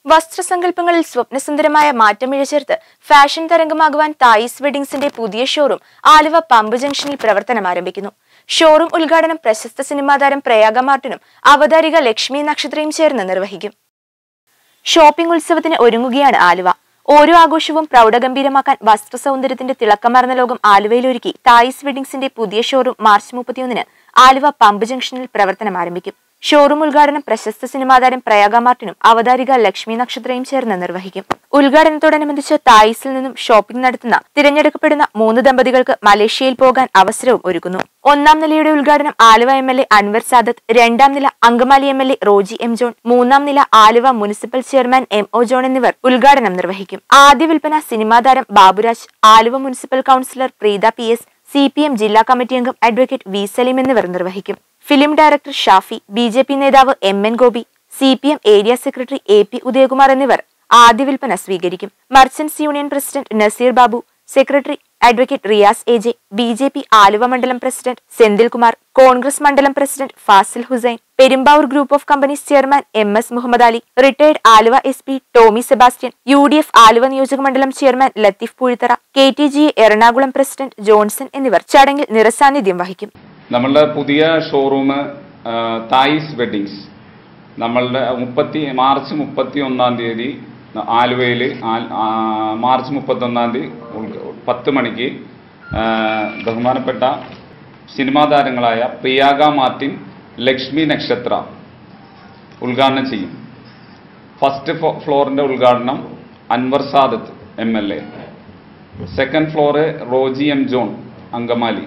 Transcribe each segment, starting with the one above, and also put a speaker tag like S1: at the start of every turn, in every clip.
S1: വസ്ത്രസങ്കല്പങ്ങളിൽ സ്വപ്നസുന്ദരമായ മാറ്റം ഇഴചേർത്ത് ഫാഷൻ തരംഗമാകുവാൻ തായിസ് വെഡിങ്സിന്റെ പുതിയ showroom Aluva pump ജംഗ്ഷനിൽ പ്രവർത്തനം ആരംഭിക്കുന്നു ഷോറൂം ഉദ്ഘാടനം പ്രശസ്ത സിനിമാ താരം പ്രയാഗ മാർട്ടിനും അവതാരിക ലക്ഷ്മി നക്ഷത്രയും ചേർന്ന് നിർവഹിക്കും ഷോപ്പിംഗ് ഉത്സവത്തിന് ഒരുങ്ങുകയാണ് ആലുവ ഓരോ ആഘോഷവും പ്രൗഢഗംഭീരമാക്കാൻ വസ്ത്രസൗന്ദര്യത്തിന്റെ തിളക്കമാർന്ന ലോകം ആലുവയിലൊരുക്കി തായിസ് വെഡിങ്സിന്റെ പുതിയ ഷോറൂം മാർച്ച് മുപ്പത്തിയൊന്നിന് ആലുവ പമ്പ് ജംഗ്ഷനിൽ പ്രവർത്തനം ആരംഭിക്കും ഷോറൂം ഉദ്ഘാടനം പ്രശസ്ത സിനിമാ താരം പ്രയാഗ മാർട്ടിനും അവതാരിക ലക്ഷ്മി നക്ഷത്രയും ചേർന്ന് നിർവഹിക്കും ഉദ്ഘാടനത്തോടനുബന്ധിച്ച് തായിസിൽ നിന്നും ഷോപ്പിംഗ് നടത്തുന്ന തിരഞ്ഞെടുക്കപ്പെടുന്ന മൂന്ന് ദമ്പതികൾക്ക് മലേഷ്യയിൽ പോകാൻ അവസരവും ഒരുക്കുന്നു ഒന്നാം നിലയുടെ ഉദ്ഘാടനം Aluva M L A Anwar Sadath രണ്ടാം നില Angamaly M L A Roji M John മൂന്നാം നില Aluva municipal chairman M O John എന്നിവർ ഉദ്ഘാടനം നിർവഹിക്കും ആദ്യ വിൽപ്പന സിനിമാ താരം Baburaj Aluva municipal councillor Preetha P S C P M ജില്ലാ കമ്മിറ്റി അംഗം അഡ്വക്കേറ്റ് വി സലീം എന്നിവർ നിർവഹിക്കും film director Shafi B J P നേതാവ് M N Gopi C P M area secretary A P Udayakumar എന്നിവർ ആദ്യ വിൽപ്പന സ്വീകരിക്കും merchants union president Naseer Babu secretary advocate Riyas A J B J P Aluva മണ്ഡലം പ്രസിഡന്റ് സെന്തിൽകുമാർ കോൺഗ്രസ് മണ്ഡലം president Fazil Hussain Perumbavoor group of companies chairman M S Muhammad Ali retired Aluva S P Tomy Sebastian U D F Aluva നിയോജക മണ്ഡലം chairman Latheef Poozhithara K T G Ernakulam president Johnson എന്നിവർ ചടങ്ങിൽ നിറസാന്നിധ്യം വഹിക്കും
S2: നമ്മളുടെ പുതിയ showroom തായിസ് weddings നമ്മളുടെ മുപ്പത്തി മാർച്ച് മുപ്പത്തി ഒന്നാം തീയതി ആലുവയിൽ മാർച്ച് മുപ്പത്തൊന്നാം തീയതി ഉൾഗ- പത്ത് മണിക്ക് ആ, ബഹുമാനപ്പെട്ട സിനിമാ താരങ്ങളായ പ്രിയാഗ മാർട്ടിൻ ലക്ഷ്മി നക്ഷത്ര ഉദ്ഘാടനം ചെയ്യും ഫസ്റ്റ് ഫോ- ഫ്ലോറിന്റെ ഉദ്ഘാടനം Anwar Sadath M L A second floor Roji M John Angamaly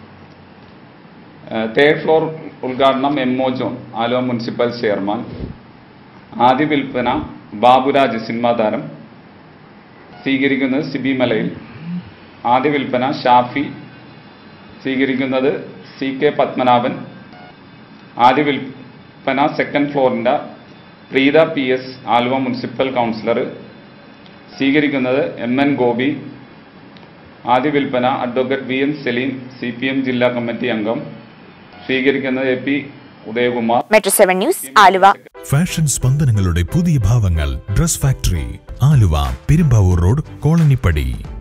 S2: third floor ഉദ്ഘാടനം M O John Aluva municipal chairman ആദ്യ വിൽപ്പന ബാബുരാജ് സിനിമാ താരം സ്വീകരിക്കുന്നത് സിബി മലയിൽ ആദ്യ വിൽപ്പന ഷാഫി സ്വീകരിക്കുന്നത് സി കെ പത്മനാഭൻ ആദ്യ വിൽപ്പന സെക്കൻഡ് ഫ്ലോറിൻ്റെ Preetha P S Aluva municipal councillor സ്വീകരിക്കുന്നത് എം എൻ ഗോപി ആദ്യ വിൽപ്പന advocate V M Saleem C P M ജില്ലാ കമ്മിറ്റി അംഗം സ്വീകരിക്കുന്നത് A P Udayakumar
S1: metro seven news Aluva
S3: fashion സ്പന്ദനങ്ങളുടെ പുതിയ ഭാവങ്ങൾ dress factory Aluva Perumbavoor road കോളനിപ്പടി